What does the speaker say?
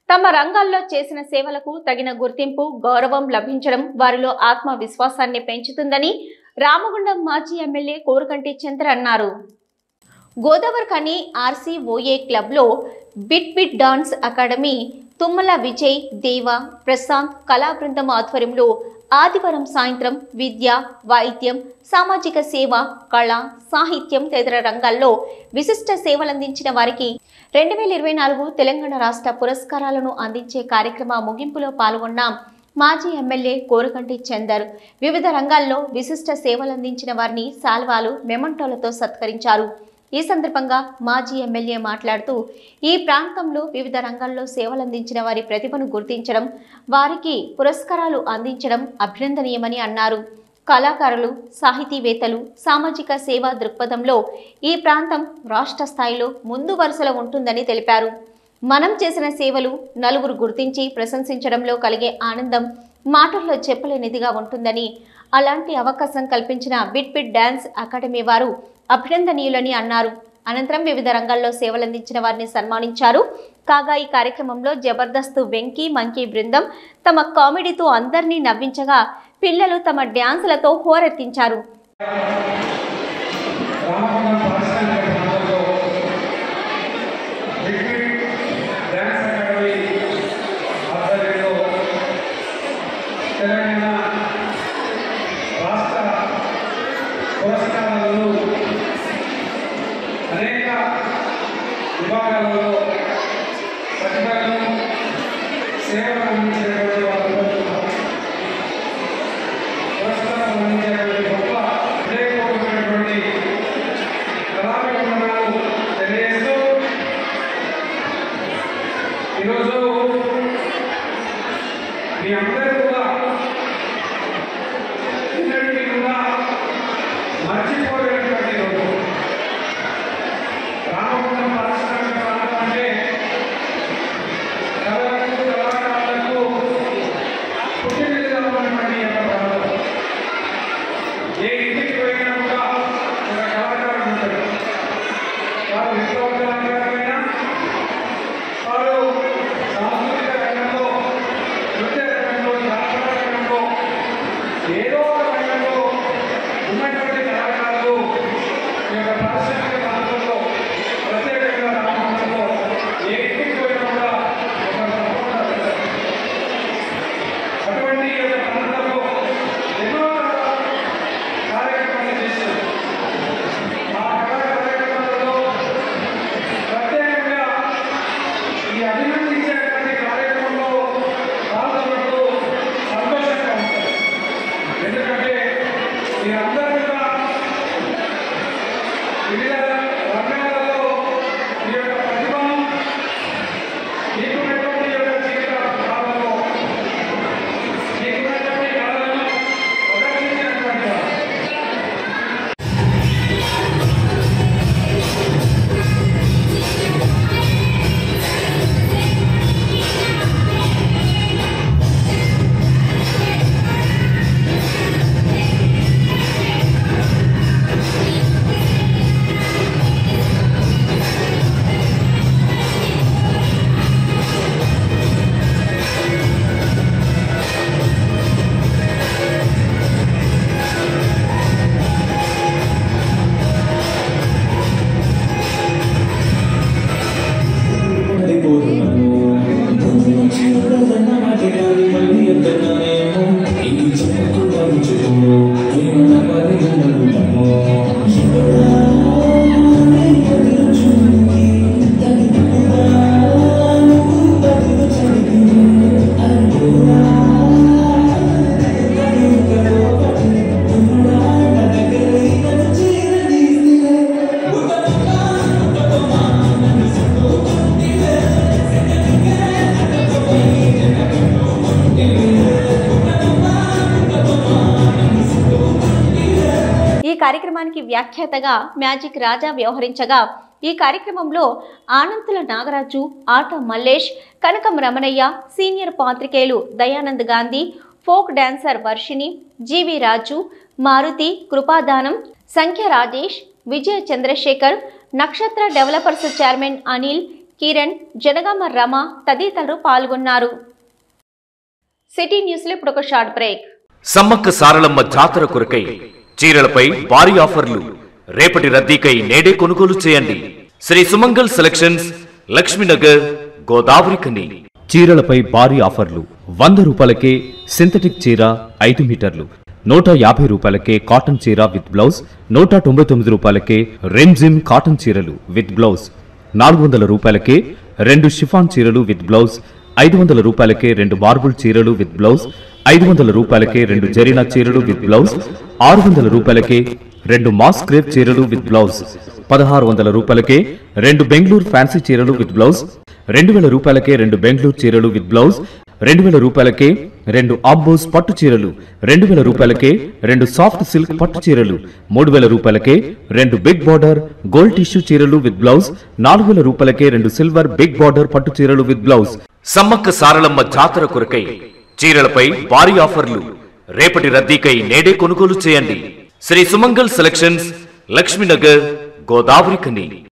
తమ రంగాల్లో చేసిన సేవలకు తగిన గుర్తింపు గౌరవం లభించడం వారిలో ఆత్మవిశ్వాసాన్ని పెంచుతుందని రామగుండం మాజీ ఎమ్మెల్యే కోరుకంటి చంద్ర అన్నారు గోదావరికని ఆర్సీఓఏ క్లబ్లో bit bit dance academy Tummala Vijay Deva Prashanth కళా బృందం ఆధ్వర్యంలో ఆదివారం సాయంత్రం విద్య వైద్యం సామాజిక సేవ కళ సాహిత్యం తదితర రంగాల్లో విశిష్ట సేవలందించిన వారికి రెండు వేల ఇరవై నాలుగు తెలంగాణ రాష్ట్ర పురస్కారాలను అందించే కార్యక్రమ ముగింపులో పాల్గొన్న మాజీ ఎమ్మెల్యే కోరకంటి చందర్ వివిధ రంగాల్లో విశిష్ట సేవలందించిన వారిని సాల్వాలు మెమంటోలతో సత్కరించారు ఈ సందర్భంగా మాజీ ఎమ్మెల్యే మాట్లాడుతూ ఈ ప్రాంతంలో వివిధ రంగాల్లో సేవలందించిన వారి ప్రతిభను గుర్తించడం వారికి పురస్కారాలు అందించడం అభినందనీయమని అన్నారు కళాకారులు సాహితీవేత్తలు సామాజిక సేవా దృక్పథంలో ఈ ప్రాంతం రాష్ట్ర స్థాయిలో ముందు వరుసలో ఉంటుందని తెలిపారు మనం చేసిన సేవలు నలుగురు గుర్తించి ప్రశంసించడంలో కలిగే ఆనందం మాటల్లో చెప్పలేనిదిగా ఉంటుందని అలాంటి అవకాశం కల్పించిన బిట్ బిట్ డ్యాన్స్ అకాడమీ వారు అభినందనీయులని అన్నారు అనంతరం వివిధ రంగాల్లో సేవలందించిన వారిని సన్మానించారు కాగా ఈ కార్యక్రమంలో జబర్దస్త్ వెంకీ మంకీ బృందం తమ కామెడీతో అందరినీ నవ్వించగా పిల్లలు తమ డ్యాన్సులతో హోరెత్తించారు రామగుండం పారిశ్రామిక ప్రాంతంలో లిక్విడ్ డ్యాన్స్ అకాడమీ ఆధ్వర్యంలో తెలంగాణ రాష్ట్ర పురస్కారాలను అనేక విభాగాలలో ప్రతిభలను సేవలు అందించినటువంటి వారు పురస్కారాలు అందించేటువంటి గొప్ప విజయపూర్వకమైనటువంటి కళాభివందనాలు తెలియజేస్తూ ఈరోజు మీ అందరూ కూడా ఎన్నటికీ కూడా మర్చిపోలేనటువంటి రోజు రామగుండం పారిశ్రామిక ప్రాంతం అంటే కళలకు కళాకారులకు పుట్టినది ఉన్నటువంటి ఈ యొక్క ప్రాంతం ఏ ఇంటికి పోయినా కూడా ఒక కళాకారుడు ఉంటాడు వారు విప్లవ కళాకారులైనా వారు సాంస్కృతిక రంగంలో నృత్య రంగంలో జాతర రంగంలో ఏదో ఒక రంగంలో ఉన్నటువంటి కళాకారులు ఈ యొక్క పారిశ్రామిక ప్రాంతంలో ప్రత్యేకంగా రామగుండంలో ఏ ఇంటికి పోయినా కూడా ఒక తప్పకుండా వెళ్తారు. అటువంటి ఈ యొక్క ప్రాంతంలో ఎన్నో కార్యక్రమాలు చేశారు ఆ కార్యక్రమాలలో ప్రత్యేకంగా ఈ అభినందించేటువంటి కార్యక్రమంలో పాల్గొన్నప్పుడు సంతోషంగా ఉంటుంది ఎందుకంటే మీరందరూ కూడా వివిధ రంగాలలో మీ యొక్క ప్రతిభను మీకున్నటువంటి ఈ యొక్క జీవిత కాలంలో మీకున్నటువంటి కళలను ప్రదర్శించినటువంటి వారు. ఈ కార్యక్రమానికి వ్యాఖ్యాతగా మ్యాజిక్ రాజా వ్యవహరించగా ఈ కార్యక్రమంలో ఆనంతుల నాగరాజు ఆట మల్లేష్ కనకం రమణయ్య సీనియర్ పాత్రికేయులు Dayanand Gandhi folk dancer Varshini G V Raju Maruthi Krupadanam సంఖ్య రాజేష్ విజయ చంద్రశేఖర్ నక్షత్ర డెవలపర్స్ చైర్మన్ అనిల్ కిరణ్ జనగామ రమ తదితరులు పాల్గొన్నారు సిటీ న్యూస్లో ఇప్పుడు ఒక షార్ట్ బ్రేక్ సమ్మక్క సారలమ్మ జాతర కొరకై చీరలపై భారీ ఆఫర్లు రేపటి రద్దీకై నేడే కొనుగోలు చేయండి శ్రీ సుమంగల్ సెలక్షన్స్ లక్ష్మీనగర్ గోదావరి కని చీరలపై భారీ ఆఫర్లు వంద రూపాయలకే సింథటిక్ చీర ఐదు మీటర్లు నూట యాభై రూపాయలకే కాటన్ చీర విత్ బ్లౌజ్ నూట తొంభై తొమ్మిది రూపాయలకే రెమ్జిమ్ కాటన్ చీరలు విత్ బ్లౌజ్ నాలుగు వందల రూపాయలకే రెండు షిఫాన్ చీరలు విత్ బ్లౌజ్ ఐదు వందల రూపాయలకే రెండు మార్బుల్ చీరలు విత్ బ్లౌజ్ ఐదు వందల రూపాయలకే రెండు జరీనా చీరలు విత్ బ్లౌజ్ ఆరు వందల రూపాయలకే రెండు మాస్ క్రేప్ చీరలు విత్ బ్లౌజ్ పదహారు వందల రూపాయలకే రెండు బెంగళూరు ఫ్యాన్సీ చీరలు విత్ బ్లౌజ్ రెండు వేల రూపాయలకే రెండు బెంగళూరు చీరలు విత్ బ్లౌజ్ రెండు వేల రూపాయలకే రెండు ఆంబోస్ పట్టు చీరలు రెండు వేల రూపాయలకే రెండు సాఫ్ట్ సిల్క్ పట్టు చీరలు మూడు వేల రూపాయలకే రెండు బిగ్ బార్డర్ గోల్డ్ టిష్యూ చీరలు విత్ బ్లౌజ్ నాలుగు వేల రూపాయలకే రెండు సిల్వర్ బిగ్ బార్డర్ పట్టు చీరలు విత్ బ్లౌజ్ సమ్మక్క సారలమ్మ జాతర కొరకై చీరలపై భారీ ఆఫర్లు రేపటి రద్దీకై నేడే కొనుగోలు చేయండి శ్రీ సుమంగల్ సెలక్షన్స్ లక్ష్మీనగర్ గోదావరి కని